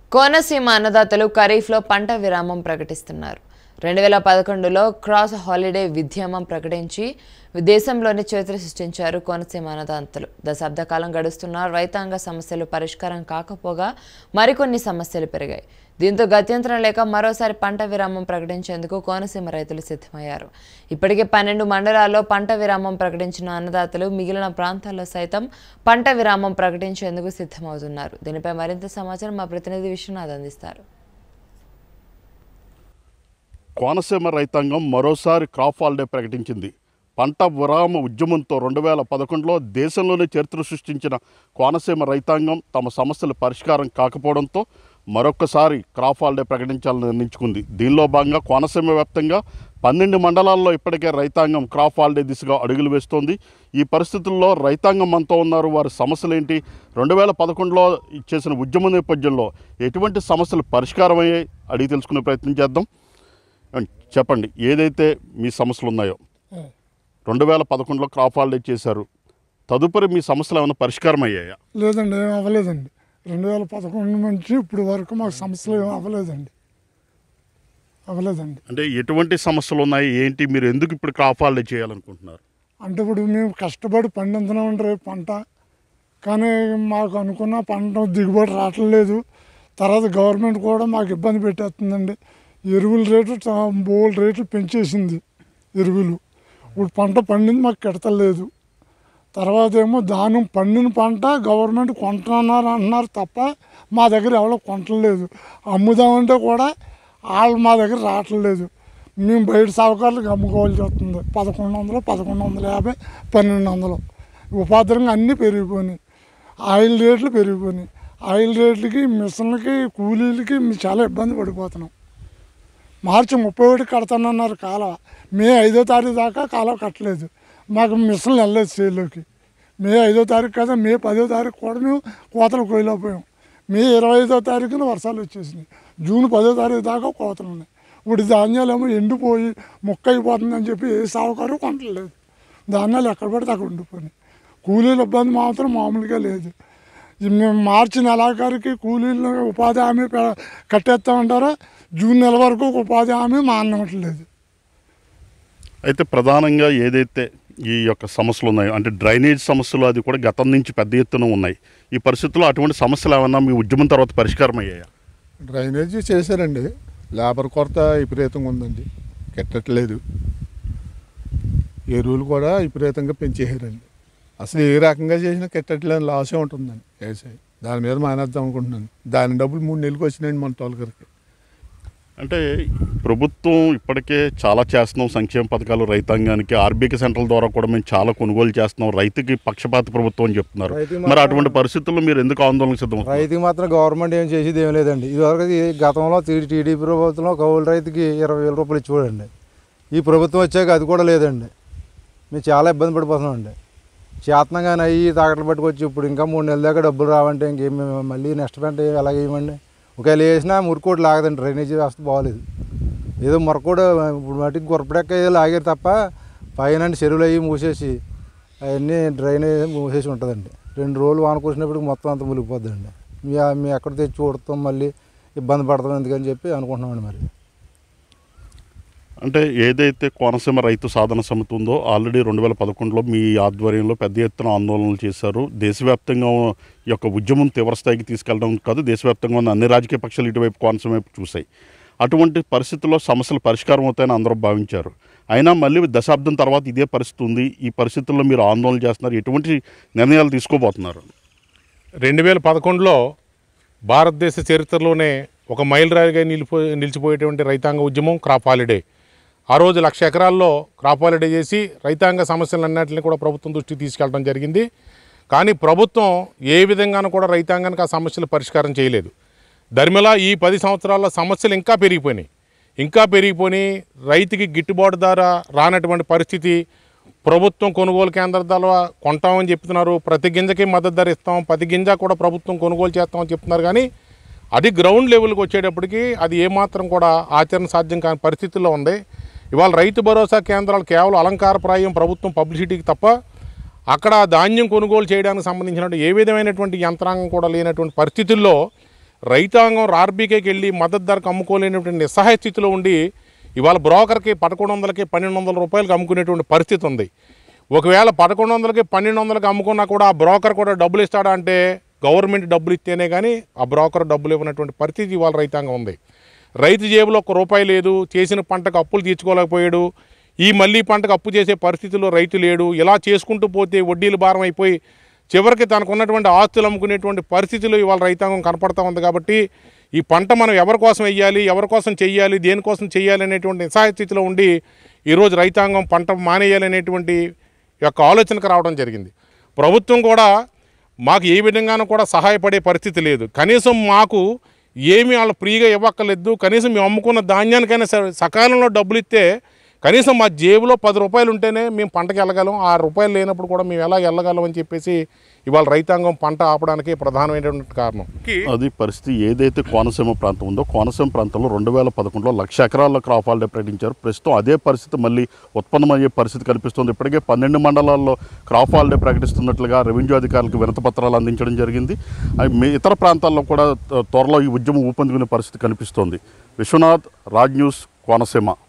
కోనసీమ అన్నదాతలు ఖరీఫ్లో పంట విరామం ప్రకటిస్తున్నారు రెండు వేల పదకొండులో క్రాస్ హాలిడే విద్యమం ప్రకటించి దేశంలోని చరిత్ర సృష్టించారు కోనసీమ అన్నదాతలు దశాబ్ద కాలం గడుస్తున్న రైతాంగ సమస్యలు పరిష్కారం కాకపోగా మరికొన్ని సమస్యలు పెరిగాయి దీంతో గత్యంతరం లేక మరోసారి పంట విరామం ప్రకటించేందుకు కోనసీమ రైతులు సిద్ధమయ్యారు ఇప్పటికే పన్నెండు మండలాల్లో పంట విరామం ప్రకటించిన అన్నదాతలు మిగిలిన ప్రాంతాల్లో సైతం పంట విరామం ప్రకటించేందుకు సిద్ధమవుతున్నారు దీనిపై మరింత సమాచారం మా ప్రతినిధి విశ్వనాథ్ అందిస్తారు కోనసీమ రైతాంగం మరోసారి క్రాప్ హాలిడే ప్రకటించింది పంట విరామ ఉద్యమంతో రెండు వేల పదకొండులో దేశంలోనే చరిత్ర సృష్టించిన కోనసీమ రైతాంగం తమ సమస్యల పరిష్కారం కాకపోవడంతో మరొకసారి క్రాప్ హాలిడే ప్రకటించాలని నిర్ణయించుకుంది దీనిలో భాగంగా కోనసీమ వ్యాప్తంగా పన్నెండు మండలాల్లో ఇప్పటికే రైతాంగం క్రాప్ హాలిడే దిశగా అడుగులు వేస్తోంది ఈ పరిస్థితుల్లో రైతాంగం అంతా ఉన్నారు వారి సమస్యలు ఏంటి రెండు వేల పదకొండులో చేసిన ఉద్యమ నేపథ్యంలో ఎటువంటి సమస్యలు పరిష్కారమయ్యాయి అడిగి తెలుసుకునే ప్రయత్నం చేద్దాం అండ్ చెప్పండి ఏదైతే మీ సమస్యలు ఉన్నాయో రెండు వేల పదకొండులో క్రాప్ హాలిడే చేశారు తదుపరి మీ సమస్యలు ఏమైనా పరిష్కారం అయ్యాయా లేదండి ఏం అవ్వలేదండి రెండు వేల పదకొండు నుంచి ఇప్పుడు వరకు మాకు సమస్యలు ఏం అవ్వలేదండి అవ్వలేదండి అంటే ఎటువంటి సమస్యలు ఉన్నాయి ఏంటి మీరు ఎందుకు ఇప్పుడు క్రాప్ హాలిడే చేయాలనుకుంటున్నారు అంటే ఇప్పుడు మేము కష్టపడి పండించినామండి రేపు పంట కానీ మాకు అనుకున్న పంట దిగుబడి రావట్లేదు తర్వాత గవర్నమెంట్ కూడా మాకు ఇబ్బంది పెట్టేస్తుందండి ఎరువుల రేటు చా- బోల్ రేట్లు పెంచేసింది ఎరువులు ఇప్పుడు పంట పండింది మాకు కెడతలేదు తర్వాత ఏమో దాని పండిన పంట గవర్నమెంట్ కొంటున్నారు అంటున్నారు తప్ప మా దగ్గర ఎవరో కొంటలేదు అమ్ముదామంటే కూడా వాళ్ళు మా దగ్గర రావట్లేదు మేము బయట సాగుకారులకు అమ్ముకోవాల్సి వస్తుంది పదకొండు వందలు పదకొండు వందల యాభై పన్నెండు వందలు ఉపాధులంగా అన్నీ పెరిగిపోయినాయి ఆయిల్ రేట్లు పెరిగిపోయినాయి ఆయిల్ రేట్లకి మిషన్లకి కూలీలకి మేము చాలా ఇబ్బంది పడిపోతున్నాం మార్చి ముప్పై ఒకటి కడతానన్నారు కాలువ మే ఐదో తారీఖు దాకా కాలువ కట్టలేదు మాకు మిషన్లు వెళ్ళలేదు చేలోకి మే ఐదో తారీఖు కదా మే పదో తారీఖు కూడా మేము కోతలు కోయలేకపోయాం మే ఇరవై ఐదో తారీఖున వర్షాలు వచ్చేసినాయి జూన్ పదో తారీఖు దాకా కోతలు ఉన్నాయి ఇప్పుడు ధాన్యాలు ఏమో ఎండిపోయి మొక్క అయిపోతుందని చెప్పి ఏ సాగుకారు కొనట్లేదు ధాన్యాలు ఎక్కడ పడితే అక్కడ ఉండిపోయినాయి కూలీల ఇబ్బంది మాత్రం మామూలుగా లేదు ఈ మేము మార్చి నెలాఖరికి కూలీలు ఉపాధి హామీ పె- కట్టేస్తామంటారా జూన్ నెల వరకు ఉపాధి హామీ మా అన్నట్లేదు అయితే ప్రధానంగా ఏదైతే ఈ యొక్క సమస్యలు ఉన్నాయో అంటే డ్రైనేజ్ సమస్యలు అది కూడా గతం నుంచి పెద్ద ఎత్తున ఉన్నాయి ఈ పరిస్థితుల్లో అటువంటి సమస్యలు ఏమన్నా మీ ఉద్యమం తర్వాత పరిష్కారం అయ్యాయా డ్రైనేజీ చేశారండి లేబర్ కొరత విపరీతంగా ఉందండి కెట్టట్లేదు ఎరువులు కూడా విపరీతంగా పెంచేసారండి అసలు ఏ రకంగా చేసినా కెట్టట్లేని లాసే ఉంటుందండి వ్యవసాయం దాని మీద మానేద్దాం అనుకుంటున్నాను దాని డబ్బులు మూడు నెలలకు వచ్చినాయండి మన తోలకరికి అంటే ప్రభుత్వం ఇప్పటికే చాలా చేస్తున్నాం సంక్షేమ పథకాలు రైతాంగానికి ఆర్బీకే సెంటర్ల ద్వారా కూడా మేము చాలా కొనుగోలు చేస్తున్నాం రైతుకి పక్షపాత ప్రభుత్వం అని చెప్తున్నారు రైతుకి మరి అటువంటి పరిస్థితుల్లో మీరు ఎందుకు ఆందోళన సిద్ధం రైతుకి మాత్రం గవర్నమెంట్ ఏం చేసేది ఏం లేదండి ఇదివరకు ఈ గతంలో టీ- టీడీపీ ప్రభుత్వంలో కౌలు రైతుకి ఇరవై వేల రూపాయలు ఇచ్చేవాడండి ఈ ప్రభుత్వం వచ్చాక అది కూడా లేదండి మేము చాలా ఇబ్బంది పడిపోతున్నామండి చేతనంగానే అయ్యి తాకట్లు పట్టుకొచ్చి ఇప్పుడు ఇంకా మూడు నెలల దాకా డబ్బులు రావంటే ఇంకేం మేము మళ్ళీ నెక్స్ట్ పంట ఎలాగ వేయమండి ఒకవేళ వేసినా మురుకోటి లాగదండి డ్రైనేజీ వ్యవస్థ బాగోలేదు ఏదో మురకోడు ఇప్పుడు మటుకు గురపడెక్క ఏదో లాగారు తప్ప పైన చెరువులు అవి మూసేసి అవన్నీ డ్రైనేజ్ మూసేసి ఉంటుందండి రెండు రోజులు వాన కురిసినప్పటికి మొత్తం అంతా మునిగిపోద్దండి మీ మేము ఎక్కడ తెచ్చి కొడతాం మళ్ళీ ఇబ్బంది పడతాం ఎందుకని చెప్పి అనుకుంటున్నామండి మరి అంటే ఏదైతే కోనసీమ రైతు సాధన సమితి ఉందో ఆల్రెడీ రెండు వేల పదకొండులో మీ ఆధ్వర్యంలో పెద్ద ఎత్తున ఆందోళనలు చేశారు దేశవ్యాప్తంగా ఈ యొక్క ఉద్యమం తీవ్రస్థాయికి తీసుకెళ్ళడం కాదు దేశవ్యాప్తంగా ఉన్న అన్ని రాజకీయ పక్షాలు ఇటువైపు కోనసీమ వైపు చూశాయి అటువంటి పరిస్థితుల్లో సమస్యలు పరిష్కారం అవుతాయని అందరూ భావించారు అయినా మళ్ళీ దశాబ్దం తర్వాత ఇదే పరిస్థితి ఉంది ఈ పరిస్థితుల్లో మీరు ఆందోళన చేస్తున్నారు ఎటువంటి నిర్ణయాలు తీసుకోబోతున్నారు రెండు వేల పదకొండులో భారతదేశ చరిత్రలోనే ఒక మైలురాయిగా నిలిపో నిలిచిపోయేటువంటి రైతాంగ ఉద్యమం క్రాప్ హాలిడే ఆ రోజు లక్ష ఎకరాల్లో క్రాప్ హాలిడే చేసి రైతాంగ సమస్యలన్నింటినీ కూడా ప్రభుత్వం దృష్టికి తీసుకెళ్ళడం జరిగింది కానీ ప్రభుత్వం ఏ విధంగానూ కూడా రైతాంగానికి ఆ సమస్యలు పరిష్కారం చేయలేదు ధర్మిలా ఈ పది సంవత్సరాల్లో సమస్యలు ఇంకా పెరిగిపోయినాయి ఇంకా పెరిగిపోయి రైతుకి గిట్టుబాటు ధర రానటువంటి పరిస్థితి ప్రభుత్వం కొనుగోలు కేంద్ర ద్వారా కొంటామని చెప్తున్నారు ప్రతి గింజకి మద్దతు ధర ఇస్తాం ప్రతి గింజ కూడా ప్రభుత్వం కొనుగోలు చేస్తామని చెప్తున్నారు కానీ అది గ్రౌండ్ లెవెల్కి వచ్చేటప్పటికి అది ఏమాత్రం కూడా ఆచరణ సాధ్యం కాని పరిస్థితుల్లో ఉంది ఇవాళ రైతు భరోసా కేంద్రాలు కేవలం అలంకారప్రాయం ప్రభుత్వం పబ్లిసిటీకి తప్ప అక్కడ ధాన్యం కొనుగోలు చేయడానికి సంబంధించినటువంటి ఏ విధమైనటువంటి యంత్రాంగం కూడా లేనటువంటి పరిస్థితుల్లో రైతాంగం ఆర్బీకేకి వెళ్ళి మద్దతు ధరకు అమ్ముకోలేనటువంటి నిస్సహాయ స్థితిలో ఉండి ఇవాళ బ్రోకర్కి పదకొండు వందలకి పన్నెండు వందల రూపాయలకి అమ్ముకునేటువంటి పరిస్థితి ఉంది ఒకవేళ పదకొండు వందలకి పన్నెండు వందలకి అమ్ముకున్నా కూడా ఆ బ్రోకర్ కూడా డబ్బులు ఇస్తాడా అంటే గవర్నమెంట్ డబ్బులు ఇస్తేనే కానీ ఆ బ్రోకర్ డబ్బులు ఇవ్వనటువంటి పరిస్థితి ఇవాళ రైతాంగం ఉంది రైతు జేబులో ఒక్క రూపాయి లేదు చేసిన పంటకు అప్పులు తీర్చుకోలేకపోయాడు ఈ మళ్ళీ పంటకు అప్పు చేసే పరిస్థితిలో రైతు లేడు ఇలా చేసుకుంటూ పోతే వడ్డీలు భారం అయిపోయి చివరికి తనకు ఉన్నటువంటి ఆస్తులు అమ్ముకునేటువంటి పరిస్థితులు ఇవాళ రైతాంగం కనపడతా ఉంది కాబట్టి ఈ పంట మనం ఎవరి కోసం వెయ్యాలి ఎవరి కోసం చెయ్యాలి దేనికోసం చెయ్యాలి అనేటువంటి నిస్సహాయ స్థితిలో ఉండి ఈరోజు రైతాంగం పంట మానేయాలి అనేటువంటి యొక్క ఆలోచనకు రావడం జరిగింది ప్రభుత్వం కూడా మాకు ఏ విధంగానూ కూడా సహాయపడే పరిస్థితి లేదు కనీసం మాకు ఏమి వాళ్ళు ఫ్రీగా ఇవ్వక్కర్లేదు కనీసం మేము అమ్ముకున్న ధాన్యానికైనా స- సకాలంలో డబ్బులు ఇస్తే కనీసం మా జేబులో పది రూపాయలు ఉంటేనే మేము పంటకి వెళ్ళగలం ఆ రూపాయలు లేనప్పుడు కూడా మేము ఎలా వెళ్ళగలం అని చెప్పేసి ఇవాళ రైతాంగం పంట ఆపడానికి ప్రధానమైనటువంటి కారణం అది పరిస్థితి ఏదైతే కోనసీమ ప్రాంతం ఉందో కోనసీమ ప్రాంతంలో రెండు వేల పదకొండులో లక్ష ఎకరాల్లో క్రాప్ హాలిడే ప్రకటించారు ప్రస్తుతం అదే పరిస్థితి మళ్ళీ ఉత్పన్నమయ్యే పరిస్థితి కనిపిస్తుంది ఇప్పటికే పన్నెండు మండలాల్లో క్రాప్ హాలిడే ప్రకటిస్తున్నట్లుగా రెవెన్యూ అధికారులకు వినతి పత్రాలు అందించడం జరిగింది అవి మీ ఇతర ప్రాంతాల్లో కూడా త్వరలో ఈ ఉద్యమం ఊపందుకునే పరిస్థితి కనిపిస్తోంది విశ్వనాథ్ రాజ్ న్యూస్ కోనసీమ